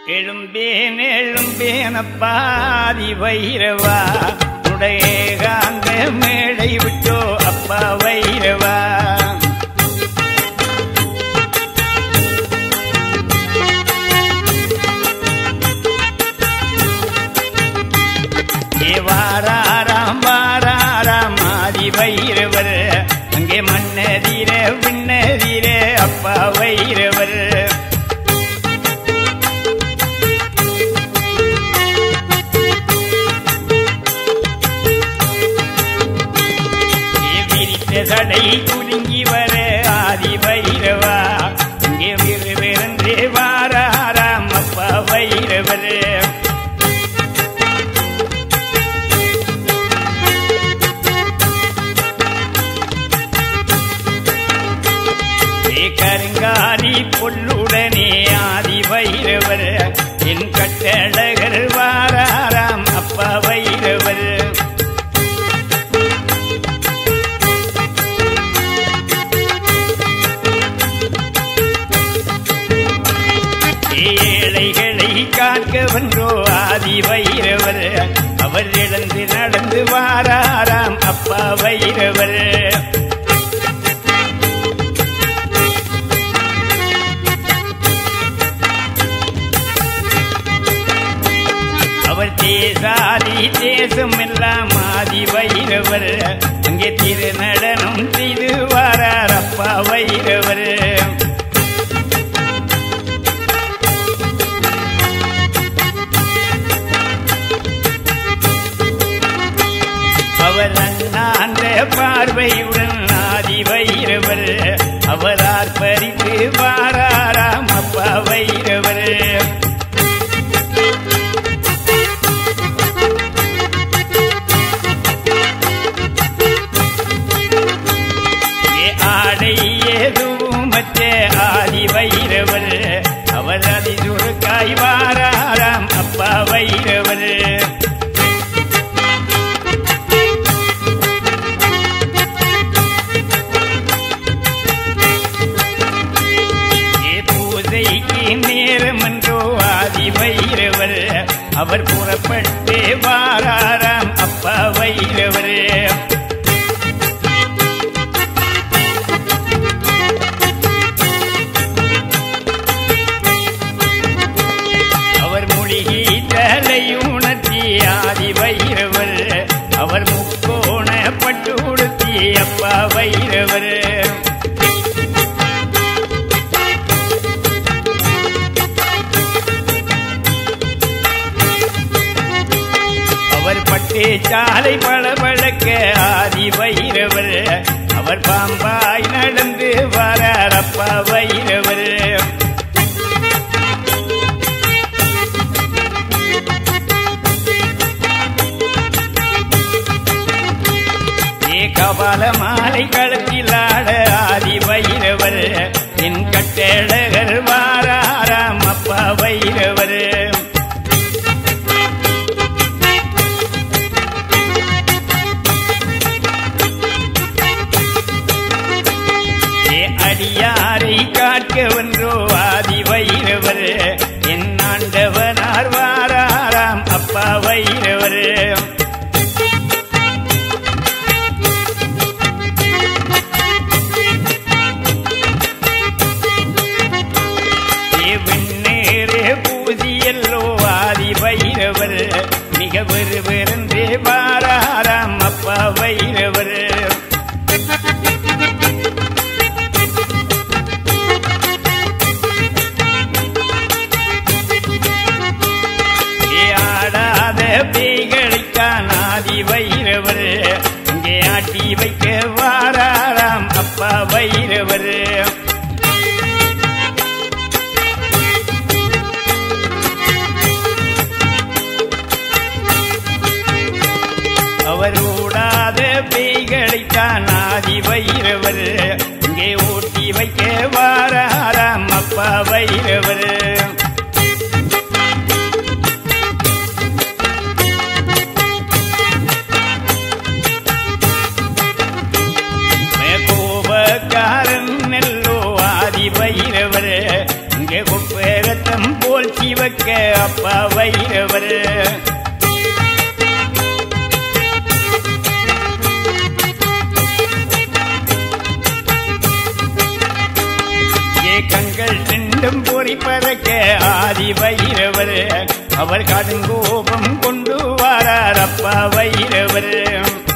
எழும்பேன் எழும்பேன் அப்பாதி வைரவா உடைய காந்த மேடை விட்டோ அப்பா வைரவா ஏ வாராராம் வாராராம் ஆதி வைரவர் அங்கே மன்னதீர விண்ணதீர அப்பா வைரவர் ஏ விரித்த சடை குலுங்கி வர ஆதி வைரவா இங்கே விறுவிறந்து வாராராம் அப்பா வைரவர் ஏ கருங்காலி பொல்லுடனே ஆதி வைரவர் என் கட்டழகர் வாராராம் அப்பா வைரவர் ஏழைகளை காக்க வந்தோ ஆதி வைரவர் அவர் இழந்து நடந்து வாராராம் அப்பா வைரவர் அவர் தேசாதி தேசம் எல்லாம் ஆதி வைரவர் அங்கே திருநடனம் செய்து வாரார் அப்பா வைரவர் அவர் அண்ணாந்த பார்வையுடன் ஆதி வைரவர் அவர் ஆர்ப்பரித்து வாராராம் அப்பா வைரவர் ஏ ஆடை ஏதும் மற்ற ஆதி வைரவர் அவர் அதி சுருக்காய் வாராராம் அப்பா வைரவர் ஏ பூஜைக்கு நேரம் என்றோ ஆதி வைரவர் அவர் புறப்பட்டு வாராராம் அப்பா வைரவர் அவர் மொழிகை தலையுணர்த்தி ஆதி வைரவர் அவர் முக்கோண பட்டு உடுத்தி அப்பா வைரவர் அவர் பட்டு சாலை பளபளக்க ஆதி வைரவர் அவர் பாம்பாய் நடந்து வரார் அப்பா வைரவர் ஏ கபால மாலை களத்தில் ஆட ஆதி வைரவர் என் கட்டழகர் வாராராம் அப்பா வைரவர் ஏ அடியாரை காக்க வென்றோ ஆதி வைரவர் என் ஆண்டவனார் வாராராம் அப்பா வைரவர் ஏ விண்ணேறு பூதியல்லோ ஆதி வைரவர் மிக விறுவிறந்து வாராராம் அப்பா வைரவர் ஏ ஆடாத பேய்களைத்தான் ஆதி வைரவர் இங்கே ஆட்டி வைக்க வாராராம் அப்பா வைரவர் அவர் ஓடாத பேய்களைத்தான் ஆதி வைரவர் இங்கே ஓட்டி வைக்க வாராராம் அப்பா வைரவர் கோபக்காரன் நெல்லோ ஆதி வைரவர் இங்கே குப்பேரத்தம் போல் சிவ வைக்க அப்பா வைரவர் ஏ கண்கள் ரெண்டும் பொறி பறக்க ஆதி வைரவர் அவர் கடுங்கோபம் கொண்டு வாரார் அப்பா வைரவர்